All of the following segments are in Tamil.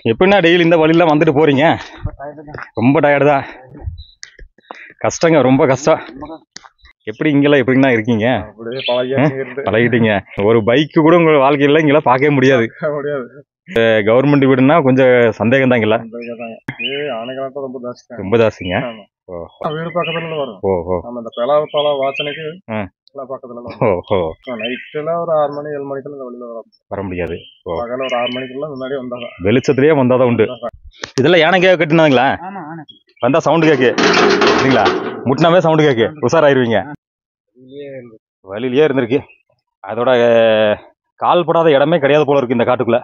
எப்படின்னா டெய்லி இந்த வழியெல்லாம் வந்துட்டு போறீங்க ரொம்ப டயர்டு தான் கஷ்டங்க ரொம்ப கஷ்டம் எப்படி இங்கெல்லாம் எப்படின்னா இருக்கீங்க அப்படியே பழகியாச்சு இருந்து பழகிட்டீங்க ஒரு பைக்கு கூட உங்க வாழ்க்கையில இங்கெல்லாம் பார்க்கவே முடியாது முடியாது கவர்மெண்ட் வீடுன்னா கொஞ்சம் சந்தேகம் தான் இங்கெல்லாம் அந்த இதுதாங்க. இது ஆனைக்காலத்துல ரொம்ப ஜாஸ்தி ரொம்ப ஜாஸ்திங்க ஆமா. ஓ வீடு பக்கத்துல வரும் ஓ ஓ நம்ம இந்த பலா பழ வாசனைக்கு ஆ. எல்லாம் பக்கத்துல வரும் ஓ ஓ நைட்டுல ஒரு ஆறு மணி ஏழு மணிக்குள்ள இந்த வெளியில வரும் வர முடியாது ஓ பகல ஒரு ஆறு மணிக்குள்ள முன்னாடி வந்தாதான் வெளிச்சத்திலேயே வந்தாதான் உண்டு இதெல்லாம் யானைக்கே கட்டினாங்களா வந்தா சவுண்டு கேக்கு சரிங்களா முட்டினாவே சவுண்டு கேக்கு உஷாராயிருவீங்க வழியிலேயே இருந்திருக்கு அதோட அஹ், கால் படாத இடமே கிடையாது போல இருக்கு இந்த காட்டுக்குள்ள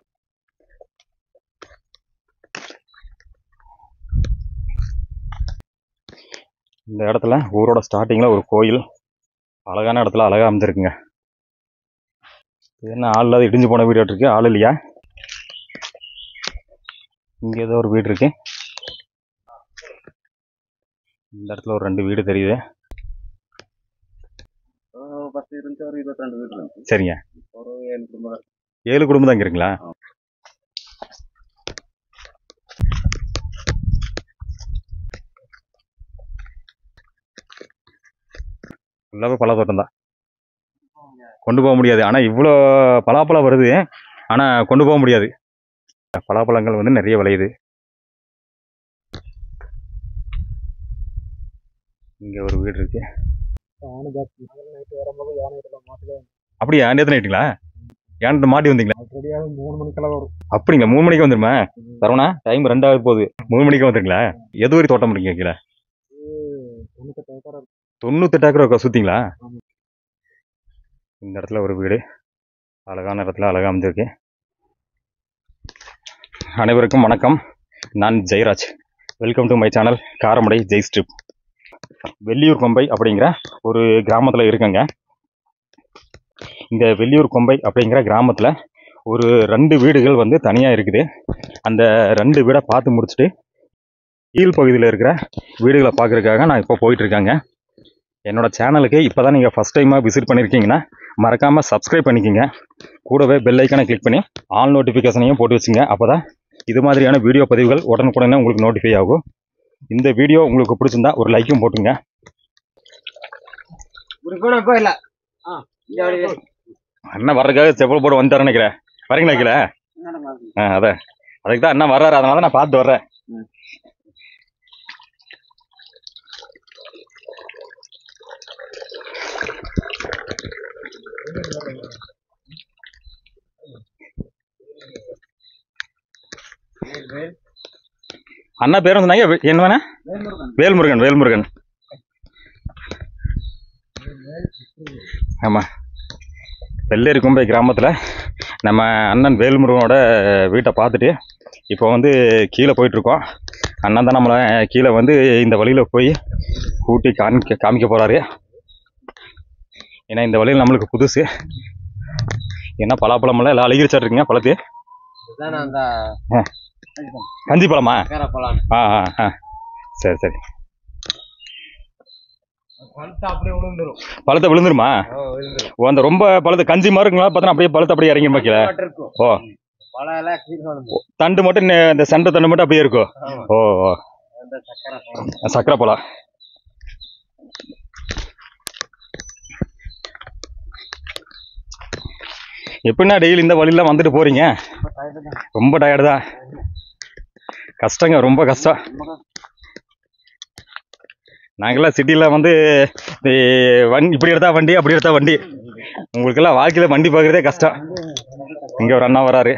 இந்த இடத்துல ஊரோட ஸ்டார்டிங்ல ஒரு கோயில் அழகான இடத்துல அழகா அமைஞ்சிருக்குங்க இது என்ன ஆள் இல்லாத இடிஞ்சு போன வீடு இருக்கு ஆள் இல்லையா இங்க ஏதோ ஒரு வீடு இருக்கு இந்த இடத்துல ஒரு ரெண்டு வீடு தெரியுது பத்து இருந்துச்சு ஒரு இருபத்தி ரெண்டு வீடு இருந்துச்சு சரிங்க ஒரு ஏழு குடும்பம் ஏழு குடும்பம் தான் இங்க இருக்குங்களா ஃபுல்லாகவே பலாத்தோட்டம் தான் கொண்டு போக முடியாது ஆனால் இவ்வளோ பலாப்பழம் வருது ஆனால் கொண்டு போக முடியாது பலாப்பழங்கள் வந்து நிறைய விளையுது இங்கே ஒரு வீடு இருக்கு யானை ஜாஸ்தி நைட்டு வரும்போது யானை இதெல்லாம் மாட்டுல அப்படியா நேற்று நைட்டுங்களா ஏன்ட்டு மாட்டி வந்தீங்களா ரெடியாக மூணு மணிக்கெல்லாம் வரும் அப்படிங்களா மூணு மணிக்கு வந்துருமா தருணா டைம் ரெண்டாவது போகுது மூணு மணிக்கு வந்துருங்களா எது வரை தோட்டம் முடிங்க கீழே தொண்ணூத்தெட்டு ஏக்கர் இருக்கு. தொண்ணூத்தெட்டு ஏக்கர் இருக்கா சுத்திங்களா ஆமா. இந்த இடத்துல ஒரு வீடு அழகான இடத்துல அழகா அமைஞ்சிருக்கு அனைவருக்கும் வணக்கம் நான் Jayaraj welcome to my channel Karamadai ஜெய் ஸ்ட்ரிப் வெள்ளியூர் கொம்பை அப்படிங்கிற ஒரு கிராமத்தில் இருக்குங்க இந்த வெள்ளியூர் கொம்பை அப்படிங்கிற கிராமத்தில் ஒரு ரெண்டு வீடுகள் வந்து தனியாக இருக்குது அந்த ரெண்டு வீடை பார்த்து முடிச்சுட்டு கீழ் பகுதியில் இருக்கிற வீடுகளை பார்க்கறதுக்காக நான் இப்போ போயிட்டு இருக்கேங்க என்னோட சேனலுக்கு இப்போ தான் நீங்கள் ஃபஸ்ட் டைமாக விசிட் பண்ணியிருக்கீங்கன்னா மறக்காமல் சப்ஸ்கிரைப் பண்ணிக்கோங்க கூடவே பெல் ஐக்கானை கிளிக் பண்ணி ஆல் நோட்டிஃபிகேஷனையும் போட்டு வச்சுங்க அப்போ தான் இது மாதிரியான வீடியோ பதிவுகள் உடனுக்குடனே உங்களுக்கு நோட்டிஃபை ஆகும் இந்த வீடியோ உங்களுக்கு பிடிச்சிருந்தா ஒரு லைக்கும் போட்டுங்க அண்ணன் வர்றதுக்காக செப்பல் போட்டு வந்துட்டாரு நினைக்கிறேன் வரீங்களா கீழே ஆ அதான் அதுக்கு தான் அண்ணன் வர்றாரு அதனால தான் நான் பார்த்து வர்றேன் அண்ணா பேரும் சொன்னாங்க வே- என்ன வேணா வேல்முருகன் வேல்முருகன் ஆமா வெள்ளேரி கொம்பை கிராமத்தில் நம்ம அண்ணன் வேல்முருகனோட வீட்டை பார்த்துட்டு இப்போ வந்து கீழே போயிட்டுருக்கோம் அண்ணன் தான் நம்மளை கீழே வந்து இந்த வழியில் போய் கூட்டி காமிக்க காமிக்க போகிறாரு ஏன்னா இந்த வழியில் நம்மளுக்கு புதுசு என்ன பலாப்பழமெல்லாம் எல்லாம் அழுகிரிச்சாட்டு இருக்குங்க பழத்து கஞ்சி பழமா ஆ ஆ ஆ சரி சரி அப்படியே விழுந்துரும் பழத்தை விழுந்துருமா ஓ அந்த ரொம்ப பழத்தை கஞ்சி மாதிரி இருக்குங்களா பார்த்தா அப்படியே பழத்தை அப்படியே இறங்கி வைக்கல ஓ பழம் எல்லாம் கீழே விழுந்துரும். தண்டு மட்டும் நெ- இந்த சென்டர் தண்டு மட்டும் அப்படியே இருக்கும் ஆமா. ஓ ஓ அந்த சக்கரை பழம். சக்கரை பழம் எப்படின்னா டெய்லி இந்த வழியெல்லாம் வந்துட்டு போறீங்க ரொம்ப tired தான். ரொம்ப டயர்டு தான் கஷ்டங்க ரொம்ப கஷ்டம் நாங்கெல்லாம் சிட்டியில் வந்து இந்த வண்டி இப்படி எடுத்தா வண்டி அப்படி எடுத்தா வண்டி உங்களுக்கெல்லாம் வாழ்க்கையில் வண்டி பார்க்குறதே கஷ்டம் இங்கே ஒரு அண்ணா வராரு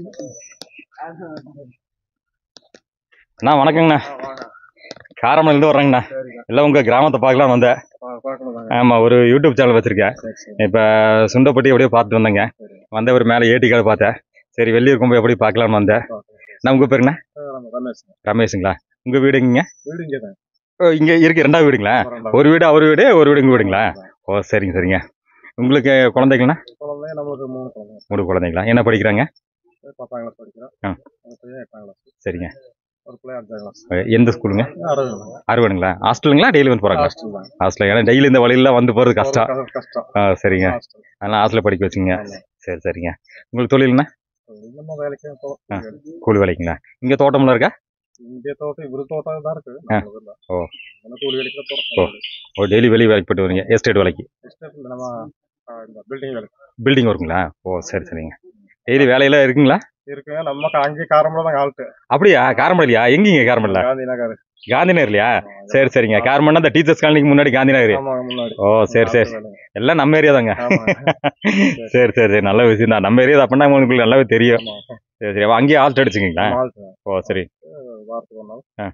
அண்ணா வணக்கங்கண்ணா காரமணிலேருந்து வர்றேங்கண்ணா எல்லாம் உங்கள் கிராமத்தை பார்க்கலாம்னு வந்தேன் பா- பார்க்கணும் தாங்க. ஆமாம் ஒரு யூடியூப் சேனல் வச்சுருக்கேன் சரி, சரி. இப்போ சுண்டப்பட்டி அப்படியே பார்த்துட்டு வந்தேங்க வந்த ஒரு மேலே ஏடி கடை பார்த்தேன் சரி வெளியூர் கொம்பை எப்படி பார்க்கலாம்னு வந்தேன் நான் உங்கள் பேருங்கண்ணா ஆ, நம்ம ரமேஷ். ரமேஷுங்களா உங்கள் வீடு எங்கங்க வீடு இங்கதான். ஓ இங்கே இருக்கு ரெண்டாவது வீடுங்களா வரண்டாம். ஒரு வீடு அவர் வீடு ஒரு வீடு உங்கள் வீடுங்களா ஓ சரிங்க சரிங்க உங்களுக்கு குழந்தைங்களா குழந்தைங்க நம்மளுக்கு மூணு குழந்தைங்க. மூணு குழந்தைங்களா என்ன படிக்கிறாங்க பத்தாம் கிளாஸ் படிக்கிறோம் ஆ. ஒரு பையன் எட்டாம் கிளாஸ் சரிங்க ஒரு பிள்ளை அஞ்சாம் கிளாஸ் அஹ் எந்த ஸ்கூலுங்க அறுபது அறுவடுங்களா ஹாஸ்டலுங்களா டெய்லி வந்து போகிறாங்க ஹாஸ்டல் தான் ஹாஸ்டல் ஏன்னா டெய்லி இந்த வழியில வந்து போகிறது கஷ்டம் ஒரு கஷ்டம் ஆ சரிங்க ஹாஸ்டல் அதெல்லாம் ஹாஸ்டலில் படிக்க வச்சுங்க ஆமா. சரி சரிங்க உங்களுக்கு தொழில்னா நம்ம வேலைக்கு போறோம். ஆ. கூலி வேலைக்குங்களா இங்கே தோட்டம்லாம் இருக்கா இங்கே தோட்டம் இவரு தோட்டம் தான் இருக்கு ஆ. நம்மளுது இல்ல. ஓ. நம்ம கூலி வேலைக்கு தான் ஓ. போறோம் ஓ டெய்லி வெளியே வேலைக்கு போயிட்டு வரீங்க எஸ்டேட் வேலைக்கு எஸ்டேட் இல்ல, நம்ம ஆ, இந்த பில்டிங் வேலை பில்டிங் ஒர்க்குங்களா ஓ சரி சரிங்க டெய்லி வேலையெல்லாம் இருக்குங்களா இருக்குங்க நம்ம அங்கே காரமல தான் ஆள்ட்டு அப்படியா காரமடையிலையா எங்கீங்க காரமடையில காந்தி நகர் காந்தி நகர்லையா சரி சரிங்க காரமண்டா இந்த டீச்சர்ஸ் காலனிக்கு முன்னாடி காந்தி நகர் ஆமா முன்னாடி ஓ சரி சரி எல்லாம் நம்ம ஏரியா தாங்க ஆமா சரி சரி சரி நல்ல விஷயம் தான் நம்ம ஏரியா அப்படின்னா உங்களுக்கு நல்லாவே தெரியும் ஆமா சரி சரி அப்ப அங்கேயே ஆல்ட் அடிச்சுக்கிங்களா ஆள்ட்டு ஓ சரி வாரத்துக்கு ஒரு நாள்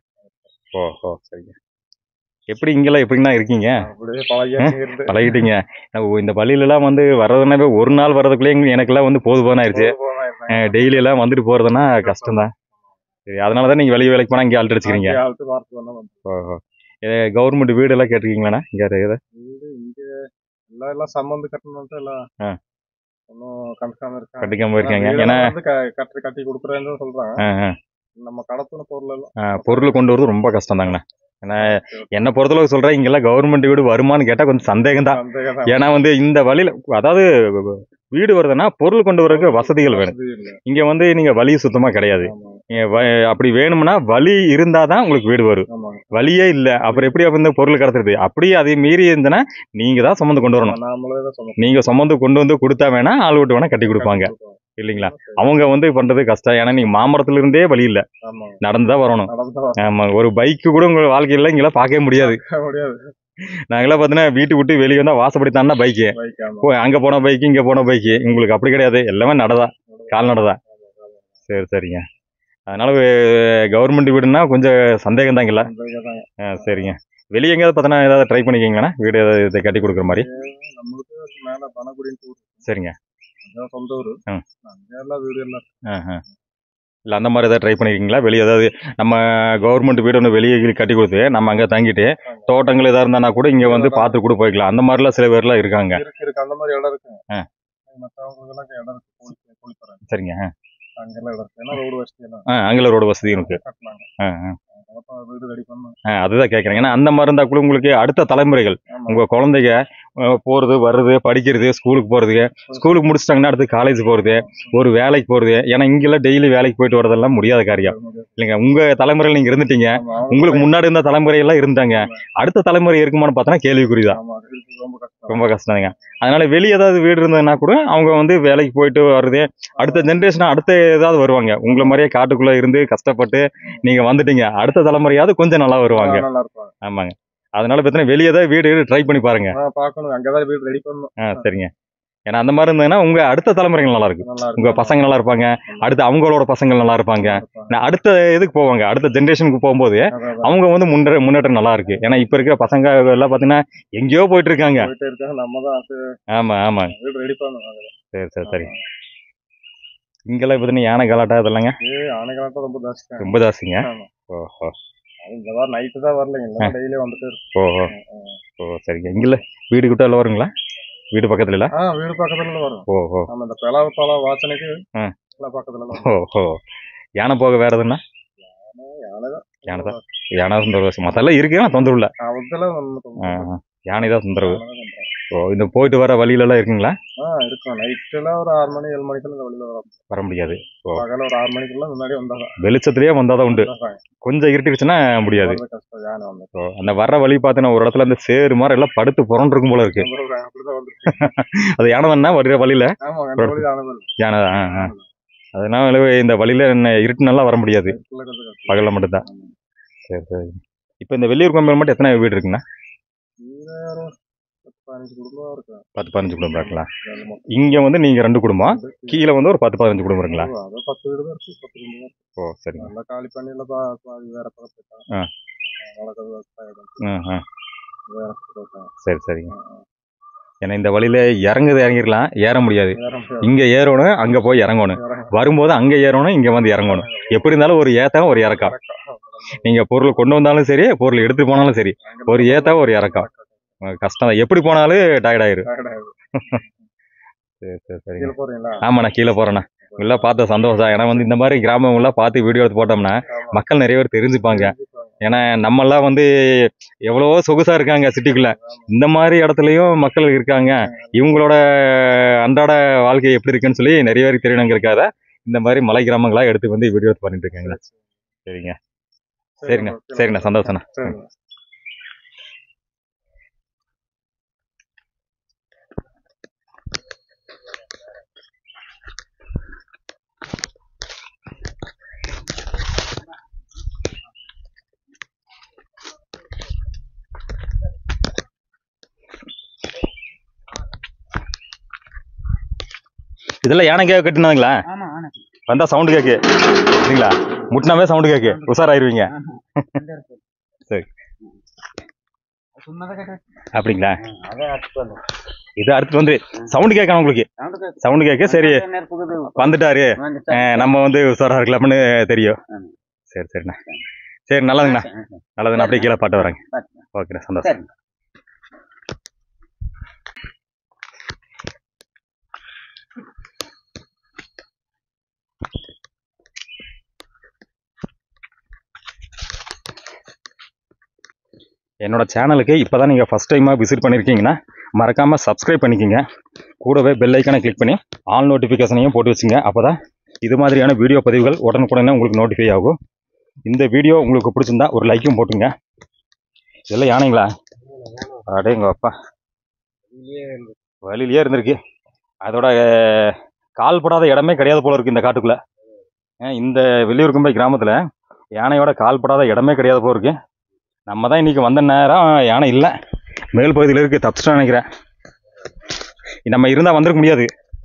ஓ ஓ சரிங்க எப்படி இங்கெல்லாம் எப்படிங்கண்ணா இருக்கீங்க அப்படியே பழகியாச்சு இருந்து பழகிட்டீங்க நான் இந்த பள்ளியிலலாம் வந்து வர்றதுனாவே ஒரு நாள் வர்றதுக்குள்ளே எங்க- எனக்கெல்லாம் வந்து போது போதும் ஆயிடுச்சு போனா இருந்தாங்க. டெய்லி எல்லாம் வந்துட்டு போறதுன்னா கஷ்டம் தான் சரி அதனால தான் நீங்க வெளியே வேலைக்கு போனா இங்கே ஆல்ட் அடிச்சுக்கிறீங்க அங்கே ஆள்ட்டு வாரத்துக்கு ஒரு நாள் வந்து. ஓஹோ கவர்மெண்ட் வீடு எல்லாம் கேட்டிருக்கீங்களாண்ணா இங்கே எது வீடு இங்க எல்லாம் எல்லாம் சம்மந்து கட்டணும்ட்டு எல்லாம் ஆ. ஒன்றும் கண்டுக்காம இருக்காங்க கட்டிக்காம இருக்காங்க வீடெல்லாம் ஏன்னா வந்து க- கட்டி கட்டி கொடுக்குறேன்னு சொல்றாங்க ஆ, ஆ, நம்ம கடத்தின பொருள் எல்லாம் ஆ, பொருள் கொண்டு வரது ரொம்ப கஷ்டம் தாங்கண்ணா ஏன்னா என்னை பொறுத்தளவு சொல்றேன் இங்கெல்லாம் கவர்மெண்ட் வீடு வருமான்னு கேட்டா கொஞ்சம் சந்தேகம் தான் சந்தேகம் தான். ஏன்னா வந்து இந்த வழியில அதாவது வீடு வருதுன்னா பொருள் கொண்டு வரதுக்கு வசதிகள் வேணும் வசதி இல்ல. இங்க வந்து நீங்க வழி சுத்தமா கிடையாது ஆமா, நீங்க வ- அப்படி வேணும்னா வழி இருந்தாதான் உங்களுக்கு வீடு வரும் ஆமா. வழியே இல்ல அப்புறம் எப்படி அப்ப இந்த பொருள் கடத்துறது அப்படியே அதை மீறி இருந்தனா நீங்க தான் சுமந்து கொண்டு வரணும் நாமளே தான் சொன்னோம். நீங்க சுமந்து கொண்டு வந்து கொடுத்தா வேணா ஆள் விட்டு வேணா கட்டி கொடுப்பாங்க இல்லைங்களா அவங்க வந்து பண்றது கஷ்டம் ஏன்னா நீங்க மாமரத்துல இருந்தே வழி இல்ல ஆமா. நடந்துதான் வரணும் நடந்து வர ஆமா ஒரு பைக்கு கூட உங்க வாழ்க்கையில இங்கெல்லாம் பார்க்கவே முடியாது முடியாது நாங்களாம் பார்த்தீங்கன்னா வீட்டு விட்டு வெளியே வந்தா வாசப்படி தாண்டா பைக்கு பைக் ஆமா. போ அங்க போன பைக்கு இங்க போன பைக்கு உங்களுக்கு அப்படி கிடையாது எல்லாமே நடதா கால் நடதா சரி சரிங்க அதனால கவர்மெண்ட் வீடுன்னா கொஞ்சம் சந்தேகம் தாங்கல்ல அந்த இதுதாங்க. ஆ, சரிங்க வெளியே எங்கேயாவது பார்த்தோன்னா ஏதாவது ட்ரை பண்ணிக்கிங்கண்ணா வீடு ஏதாவது இதை கட்டி கொடுக்குற மாதிரி நம்மளுக்கு மேல பனகுடின்னு ஊர் சரிங்க அதான் சொந்த ஊரு ம். அங்க எல்லாம் வீடு எல்லாம் ஆஹா. இல்லை அந்த மாதிரி ஏதாவது ட்ரை பண்ணியிருக்கீங்களா வெளியே ஏதாவது நம்ம கவர்மெண்ட் வீடு ஒன்று வெளியே கட்டி கொடுத்து நம்ம அங்கே தங்கிட்டு தோட்டங்கள் எதாவது இருந்தானா கூட இங்கே வந்து பார்த்து கூட போய்க்கலாம் அந்த மாதிரிலாம் சில பேர்லாம் இருக்காங்க இருக்கு இருக்கு அந்த மாதிரி இடம் இருக்குங்க ஆ. மற்றவங்களுக்கு எல்லாம் இடம் இருக்கு கூலி கூலி தராங்க சரிங்க ஆ. அங்கெல்லாம் இடம் இருக்கு ஏன்னா ரோடு வசதி எல்லாம் ஆ அங்கே ரோடு வசதி இருக்கு கட்டினாங்க ஆ ஆ. அப்ப வீடு ரெடி பண்ணணும் ஆ அதுதான் கேட்குறேன் ஏன்னா அந்த மாதிரி இருந்தால் கூட உங்களுக்கு அடுத்த தலைமுறைகள் ஆமா. உங்கள் குழந்தைங்க அஹ், போறது வர்றது படிக்கிறது ஸ்கூலுக்கு போகிறதுக்கு ஸ்கூலுக்கு முடிச்சிட்டாங்கன்னா அடுத்து காலேஜ் போகிறது ஒரு வேலைக்கு போகிறது ஏன்னா இங்கெல்லாம் டெய்லி வேலைக்கு போயிட்டு வரதெல்லாம் முடியாத காரியம் இல்லைங்க உங்கள் தலைமுறையில் நீங்கள் இருந்துட்டீங்க ஆமா, அவங்க உங்களுக்கு முன்னாடி இருந்த தலைமுறையெல்லாம் இருந்தாங்க அடுத்த தலைமுறை இருக்குமான்னு பார்த்தோன்னா கேள்விக்குறிதான் ஆமா, இருக்கு, ரொம்ப கஷ்டம் ரொம்ப கஷ்டங்க அதனால வெளியே ஏதாவது வீடு இருந்ததுன்னா கூட அவங்க வந்து வேலைக்கு போயிட்டு வர்றது அடுத்த ஜென்ரேஷன் அடுத்த ஏதாவது வருவாங்க உங்களை மாதிரியே காட்டுக்குள்ள இருந்து கஷ்டப்பட்டு நீங்க வந்துட்டீங்க அடுத்த தலைமுறையாவது கொஞ்சம் நல்லா வருவாங்க ஆ, நல்லா இருப்பாங்க ஆமாங்க அதனால பார்த்தீங்கன்னா வெளியே தான் வீடு ட்ரை பண்ணி பாருங்க ஆ, பார்க்கணும் அங்கதான் வீடு ரெடி பண்ணணும் ஆ சரிங்க ஏன்னா அந்த மாதிரி இருந்ததுன்னா உங்க அடுத்த தலைமுறைகள் நல்லா இருக்கும் நல்லா உங்க பசங்க நல்லா இருப்பாங்க அடுத்து அவங்களோட பசங்க நல்லா இருப்பாங்க நான் அடுத்த இதுக்கு போவாங்க அடுத்த ஜென்ரேஷனுக்கு போகும்போது அவங்க வந்து முன்னே முன்னேற்றம் நல்லா இருக்கு ஏன்னா இப்ப இருக்கிற பசங்க எல்லாம் பாத்தீங்கன்னா எங்கேயோ போயிட்டு இருக்காங்க போயிட்டே இருக்காங்க நம்ம தான் அது ஆமா ஆமா வீடு ரெடி பண்ணணும் சரி சரி சரி இங்கெல்லாம் பார்த்தீங்கன்னா யானை கலாட்டா இதெல்லாங்க ஏ ஆனைகளாட்டம் ரொம்ப ஜாஸ்தி ரொம்ப ஜாஸ்திங்க ஆமா. ஓஹோ இந்த வாரம் நைட்டு தான் வரலைங்க இல்லைன்னா டெய்லி வந்துட்டு இருக்கு ஓஹோ ஓ சரிங்க இங்கல்ல வீடு கிட்ட எல்லாம் வருங்களா வீடு பக்கத்துல இல்ல ஆ வீடு பக்கத்துல வரும் ஓஹோ நம்ம இந்த பிளவு பழம் வாசனைக்கு ஆ. எல்லாம் பக்கத்துல எல்லாம் வரும். ஓஹோ யானை போக வேற எதுன்னா யானை தான் யானை தான் யானை தான் தொந்தரவு மற்றெல்லாம் இருக்கு ஆனால் தொந்தரவு இல்லை அதெல்லாம் ஒண்ணும் தொந்தரவு இல்ல. யானை தான் தொந்தரவு யானை தான் தொந்தரவு. ஓ இந்த போயிட்டு வர வழியிலலாம் இருக்குங்களா ஆ இருக்கும் நைட்டுல ஒரு ஆறு மணி ஏழு மணிக்குள்ள இந்த வெளியில வரும் வர முடியாது ஓ பகல ஒரு ஆறு மணிக்குள்ள முன்னாடி வந்தாதான் வெளிச்சத்துலயே வந்தாதான் உண்டு வந்தாதான். கொஞ்சம் இருட்டுச்சுன்னா முடியாது வர்றது கஷ்டம் யானை வந்து ஓ அந்த வர்ற வழி பார்த்தீங்கன்னா ஒரு இடத்துல அந்த சேறு மாதிரி எல்லாம் படுத்து புரண்டிருக்கும் போல இருக்கு தொந்தரவு அப்படிதான் வந்துருக்கு அது யானை தானே வர்ற வழியில ஆமா அந்த வழி யானை தான் யானை தான் ஆ, ஆ. அதனால இந்த வழியில என்ன இருட்டு நல்லா வர முடியாது இருக்குல்ல கொஞ்சம் கஷ்டம். பகல்ல மட்டும்தான் சரி சரி இப்போ இந்த வெளியூர் கம்பெனி மட்டும் எத்தனை வீடு இருக்குங்கண்ணா கீழே ஒரு பத்து பதினஞ்சு குடும்பம் இருக்கு பத்து பதினஞ்சு குடும்பம் இருக்கலாம் அது மொத்தம் இங்க வந்து நீங்க ரெண்டு குடும்பம் வந்து கீழே வந்து ஒரு பத்து பதினஞ்சு குடும்பம் இருக்குங்களா அது பத்து வீடு தான் இருக்கு பத்து குடும்பம் தான் இருக்கு. ஓ சரிங்க நல்லா காலி பண்ணியில பா பாதி வேற பக்கம் போயிட்டாங்க ஆ. வளர்க்கறது விவசாயம் ம் ம் வேற பக்கம் போயிட்டாங்க சரி சரிங்க ஏன்னா இந்த வழியில இறங்குது இறங்கிடலாம் ஏற முடியாது வேற பக்கம் இங்க ஏறணும் அங்க போய் இறங்கணும் வேற வரும்போது அங்க ஏறணும் இங்க வந்து இறங்கணும் எப்படி இருந்தாலும் ஒரு ஏத்தம் ஒரு இறக்கம் நீங்க பொருள் கொண்டு வந்தாலும் சரி பொருள் எடுத்து போனாலும் சரி ஒரு ஏத்தம் ஒரு இறக்கம் கஷ்டம் தான் எப்படி போனாலும் டயர்ட் ஆயிரும் சரி சரி சரிங்க கீழே போறீங்களா ஆமா நான் கீழே போறேண்ணா எல்லாம் பார்த்த சந்தோஷம் ஏன்னா வந்து இந்த மாதிரி கிராமங்கள்லாம் பார்த்து வீடியோ எடுத்து போட்டோம்னா மக்கள் நிறைய பேர் தெரிஞ்சுப்பாங்க ஏன்னா நம்மெல்லாம் வந்து எவ்வளவோ சொகுசா இருக்காங்க சிட்டிக்குள்ள இந்த மாதிரி இடத்துலயும் மக்கள் இருக்காங்க இவங்களோட அன்றாட வாழ்க்கை எப்படி இருக்குன்னு சொல்லி நிறைய பேருக்கு தெரியணுங்கிறக்காக இந்த மாதிரி மலை கிராமங்களா எடுத்து வந்து வீடியோ பண்ணிட்டு இருக்காங்க சரிங்க சரிண்ணா சரிண்ணா சந்தோஷண்ணா சரிங்க இதெல்லாம் யானைக்காக கட்டினாங்களா ஆமா ஆனா வந்தா சவுண்டு கேக்கு சரிங்களா முட்டினாவே சவுண்டு கேக்கு உஷாராயிருவீங்க சரி. சும்மாதான் கேட்டேன் அப்படிங்களா அதை அடிச்சுட்டு வந்தோம் இது அடுத்து வந்து சவுண்டு கேட்கணும் உங்களுக்கு சவுண்டு கேட்க சரி வந்துட்டாரு அஹ், நம்ம வந்து உஷாரா இருக்கலாம்னு தெரியும் ஆமா. சரி சரிண்ணா சரி நல்லதுங்கண்ணா நல்லதுண்ணா அப்படியே கீழே பாட்டு வரேங்க ஓகேண்ணா சந்தோஷம் என்னோட சேனலுக்கு இப்போ தான் நீங்கள் ஃபஸ்ட் டைமாக விசிட் பண்ணியிருக்கீங்கன்னா மறக்காமல் சப்ஸ்கிரைப் பண்ணிக்கோங்க கூடவே பெல் ஐக்கானை கிளிக் பண்ணி ஆல் நோட்டிஃபிகேஷனையும் போட்டு வச்சுங்க அப்போ தான் இது மாதிரியான வீடியோ பதிவுகள் உடனுக்குடனே உங்களுக்கு நோட்டிஃபை ஆகும் இந்த வீடியோ உங்களுக்கு பிடிச்சிருந்தா ஒரு லைக்கும் போட்டுங்க இதெல்லாம் யானைங்களா அடேங்க அப்பா வழியிலேயே இருந்திருக்கு அதோட அஹ், கால் படாத இடமே கிடையாது போல இருக்கு இந்த காட்டுக்குள்ள அஹ், இந்த வெளியூர் கும்பை கிராமத்தில் யானையோட கால் படாத இடமே கிடையாது போல இருக்கு நம்ம தான் இன்னைக்கு வந்த நேரம் யானை இல்லை மேல் பகுதியில் இருக்கு தப்பிச்சிட்டோம் நினைக்கிறேன் நம்ம இருந்தால் வந்திருக்க முடியாது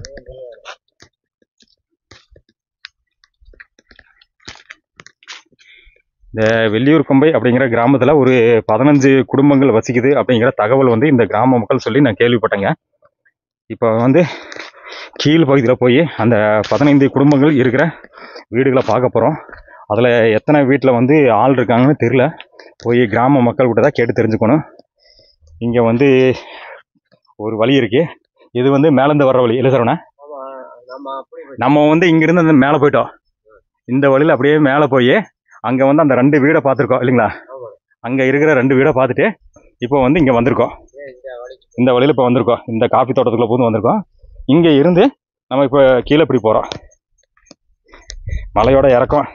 இந்த வெள்ளியூர் கொம்பை அப்படிங்கிற கிராமத்தில் ஒரு பதினஞ்சு குடும்பங்கள் வசிக்குது அப்படிங்கிற தகவல் வந்து இந்த கிராம மக்கள் சொல்லி நான் கேள்விப்பட்டேங்க இப்போ வந்து கீழ் பகுதியில் போய் அந்த பதினைந்து குடும்பங்கள் இருக்கிற வீடுகளை பார்க்க போகிறோம் அதில் எத்தனை வீட்டில் வந்து ஆள் இருக்காங்கன்னு தெரில போய் கிராம மக்கள் கிட்ட தான் கேட்டு தெரிஞ்சுக்கணும் இங்கே வந்து ஒரு வழி இருக்கு இது வந்து மேலேருந்து வர்ற வழி இல்லை சரவணா நம்ம அப்படி நம்ம வந்து இங்கிருந்து அந்த மேலே போயிட்டோம் இந்த வழியில் அப்படியே மேலே போய் அங்கே வந்து அந்த ரெண்டு வீடை பார்த்துருக்கோம் இல்லைங்களா ஆமா. அங்கே இருக்கிற ரெண்டு வீடை பார்த்துட்டு இப்போ வந்து இங்கே வந்திருக்கோம் இந்த வழிக்கு இந்த வழியில் இப்போ வந்திருக்கோம் இந்த காஃபி தோட்டத்துக்குள்ள பூந்து வந்திருக்கோம் இங்கே இருந்து நம்ம இப்போ கீழே இப்படி போகிறோம் மலையோட இறக்கம்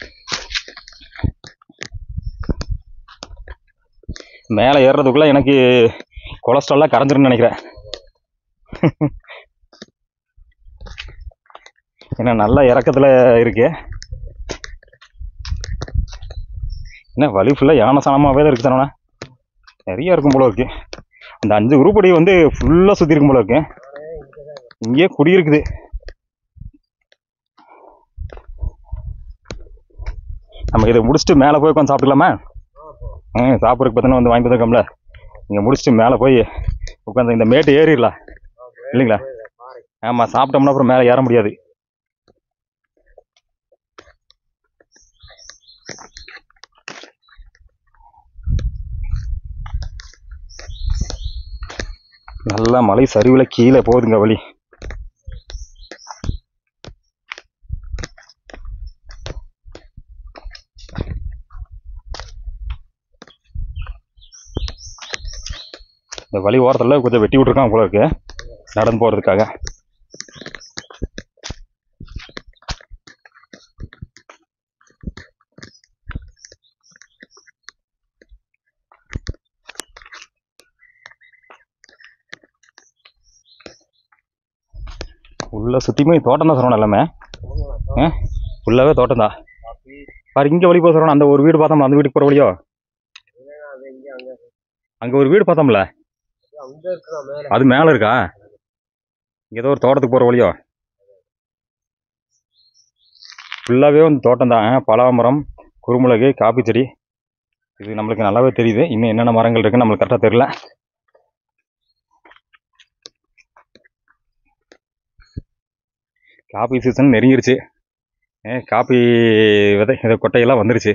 மேலே ஏறுறதுக்குள்ள எனக்கு கொலஸ்ட்ரால்லாம் கரைஞ்சிருன்னு நினைக்கிறேன் ஏன்னா நல்ல இறக்கத்தில் இருக்கு என்ன வழி ஃபுல்லாக யானை சாணமாகவே தான் இருக்கு தானே நிறைய இருக்கும் போல இருக்கு அந்த அஞ்சு உருப்படி வந்து ஃபுல்லாக சுற்றி இருக்கும் போல இருக்கு இங்கேயே குடி இருக்குது நம்ம இதை முடிச்சுட்டு மேலே போய் உட்காந்து சாப்பிட்டுக்கலாமா ம் சாப்பிட்றதுக்கு பார்த்தீங்கன்னா வந்து வாங்கி தந்துருக்கோம்ல இங்கே முடிச்சுட்டு மேலே போய் உட்காந்து இந்த மேட்டு ஏறிடலாம் இல்லைங்களா ஆமாம் சாப்பிட்டோம்னா அப்புறம் மேலே ஏற முடியாது நல்லா மலை சரிவில் கீழே போகுதுங்க வழி இந்த வழி ஓரத்தில் கொஞ்சம் வெட்டி விட்ருக்கான் போல இருக்கு நடந்து போகிறதுக்காக உள்ள சுற்றியுமே தோட்டம் தான் சொல்லணும் எல்லாமே ஃபுல்லாகவே தோட்டம் தான் பாரு இங்கே வழி போக சொல்லணும் அந்த ஒரு வீடு பார்த்தோம்ல அந்த வீட்டுக்கு போகிற வழியோ அது இங்க அங்க அங்கே ஒரு வீடு பார்த்தோம்ல அங்க இருக்கிற மேல அது மேலே இருக்கா இங்கே ஏதோ ஒரு தோட்டத்துக்கு போகிற வழியோ ஃபுல்லாகவே வந்து தோட்டம் தான் பலாமரம் குருமிளகு காப்பி செடி இது நம்மளுக்கு நல்லாவே தெரியுது இன்னும் என்னென்ன மரங்கள் இருக்குன்னு நம்மளுக்கு கரெக்டாக தெரியல காப்பி சீசன் நெருங்கிருச்சு ஏ காப்பி விதை இதை கொட்டையெல்லாம் வந்துருச்சு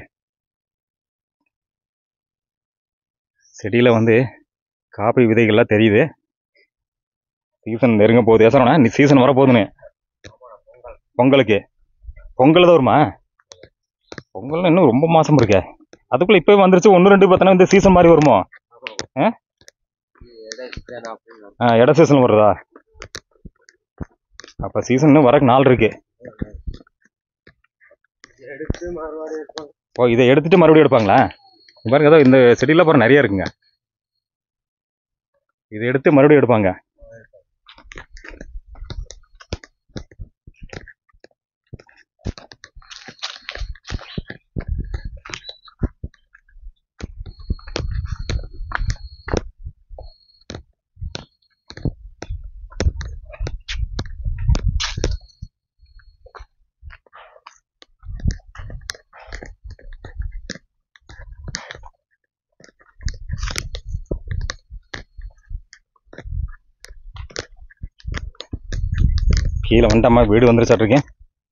செடியில் வந்து காப்பி விதைகள்லாம் தெரியுது சீசன் நெருங்க போகுது ஏசரண்ணா நீ சீசன் வர போகுதுன்னு பொங்கலுக்கு பொங்கல் தான் வருமா பொங்கல் இன்னும் ரொம்ப மாசம் இருக்கே அதுக்குள்ள இப்பவே வந்துருச்சு ஒன்று ரெண்டு பார்த்தோன்னா இந்த சீசன் மாதிரி வருமோ ஆ? அப்படின்னு ஆ இட சீசன் வருதா அப்போ சீசன் இன்னும் வரக்கு நாள் இருக்கு எடுத்து மறுபடியும் எடுப்பாங்க ஓ இதை எடுத்துட்டு மறுபடியும் எடுப்பாங்களா இங்க பாருங்க ஏதோ இந்த செடியில் பாருங்க நிறைய இருக்குங்க இதை எடுத்து மறுபடியும் எடுப்பாங்க கீழே வந்துட்டம்மா வீடு வந்துருச்சாட்டிருக்கேன்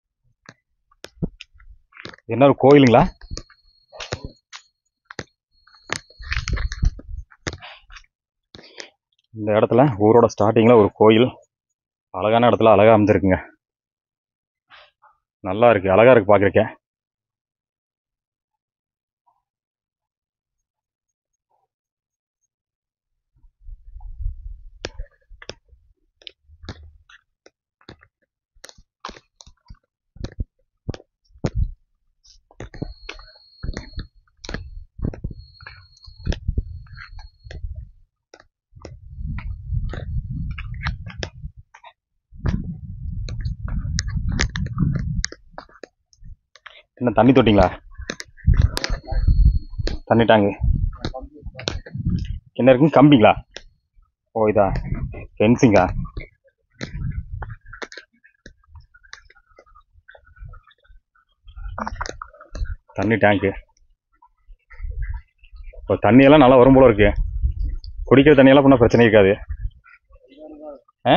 என்ன ஒரு கோயிலுங்களா இந்த இடத்துல ஊரோட ஸ்டார்டிங்கில் ஒரு கோயில் அழகான இடத்துல அழகா அமைஞ்சிருக்குங்க நல்லா இருக்கு அழகா இருக்கு பார்க்குறக்க என்ன தண்ணி தொட்டிங்களா தண்ணி டேங்கு என்ன இருக்குங்க கம்பிங்களா ஓ இதா ஃபென்சிங்கா தண்ணி டேங்க்கு இப்போ தண்ணியெல்லாம் நல்லா வரும் போல இருக்கு குடிக்கிற தண்ணியெல்லாம் பண்ணால் பிரச்சனை இருக்காது ஆ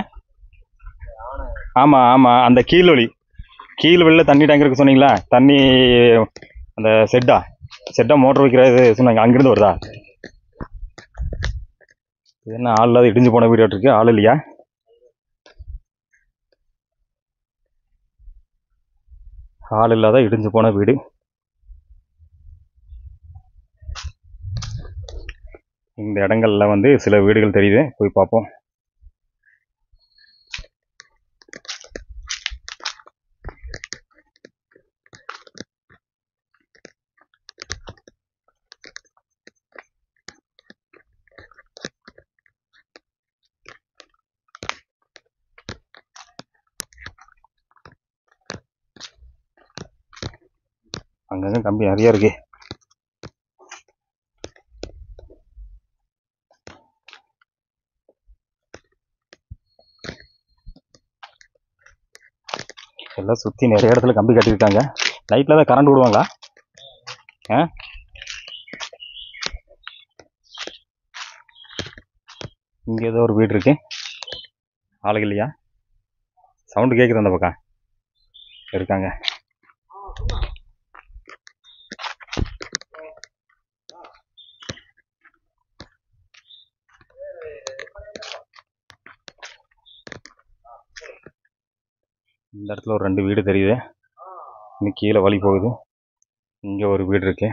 ஆமாம் ஆமாம் அந்த கீழ் வழி கீழ் வெளில தண்ணி டேங்க் இருக்கு சொன்னீங்களா தண்ணி அந்த செட்டா செட்டா மோட்டர் வைக்கிறது சொன்னாங்க அங்கிருந்து வருதா இது என்ன ஆள் இல்லாத இடிஞ்சு போன வீடு இருக்கு ஆள் இல்லையா ஆள் இல்லாத இடிஞ்சு போன வீடு இந்த இடங்கள்ல வந்து சில வீடுகள் தெரியுது போய் பார்ப்போம் அங்கங்க கம்பி நிறைய இருக்கு எல்லாம் சுத்தி நிறைய இடத்துல கம்பி கட்டியிருக்காங்க நைட்ல தான் கரண்ட் விடுவாங்களா ஆ இங்க ஏதோ ஒரு வீடு இருக்கு ஆளுங்க இல்லையா சவுண்டு கேக்குது அந்த பக்கம் இருக்காங்க இந்த இடத்துல ஒரு ரெண்டு வீடு தெரியுது இன்னும் கீழே வழி போகுது இங்க ஒரு வீடு இருக்கு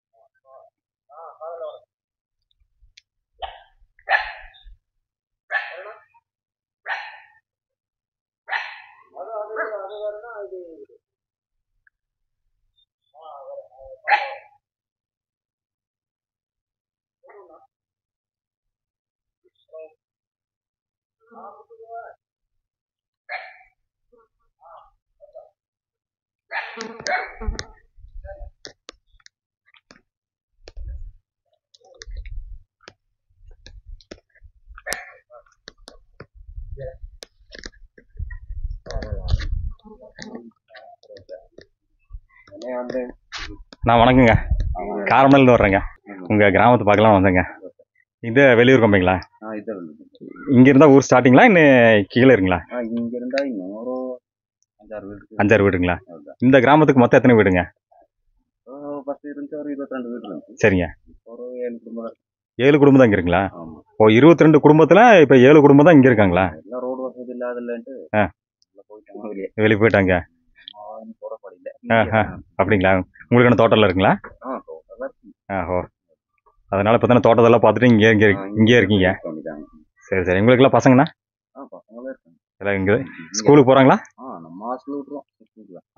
வந்து நான் வணக்கங்க காரமலேருந்து வர்றேங்க உங்க கிராமத்தை பார்க்கலாம் வந்தேங்க இது வெளியூர் கம்பெனிங்களா ஆ இது இங்க இருந்தா ஊர் ஸ்டார்டிங்களா இன்னும் கீழே இருக்குங்களா ஆ இங்க இருந்தா இன்னும் ஒரு அஞ்சாறு வீடு இருக்கு. அஞ்சாறு வீடுங்களா அவ்வளவுதான். இந்த கிராமத்துக்கு மொத்தம் எத்தனை வீடுங்க ஒரு பத்து இருந்துச்சு ஒரு இருபத்தி ரெண்டு வீடு இருந்துச்சு சரிங்க ஒரு ஏழு குடும்பம் இருக்கு. ஏழு குடும்பம் தான் இங்க இருக்குங்களா ஆமா ஓ இருபத்தி ரெண்டு குடும்பத்துல இப்ப ஏழு குடும்பம் தான் இங்க இருக்காங்களா எல்லாம் ரோடு வசதி இல்லாதல்லன்ட்டு ஆ. உள்ள போயிட்டாங்க வெளியே வெளியே போயிட்டாங்க அவன் போட படியில ஆஹா. அப்படிங்களா உங்களுக்கு என்ன தோட்டம்ல இருக்குங்களா ஆ தோட்டம் இருக்கு. ஆஹோ அதனால இப்போ தானே தோட்டத்தெல்லாம் பார்த்துட்டு இங்கே இங்கே ஆ, இங்கே இருக்கீங்க பண்ணிட்டாங்க. சரி சரி உங்களுக்குலாம் பசங்கண்ணா ஆ பசங்களும் இருக்காங்க எல்லாம் இங்கே ஸ்கூலுக்கு போகிறாங்களா ஆ நம்ம ஹாஸ்டல் விட்டுருவோம் ஸ்கூலுக்கு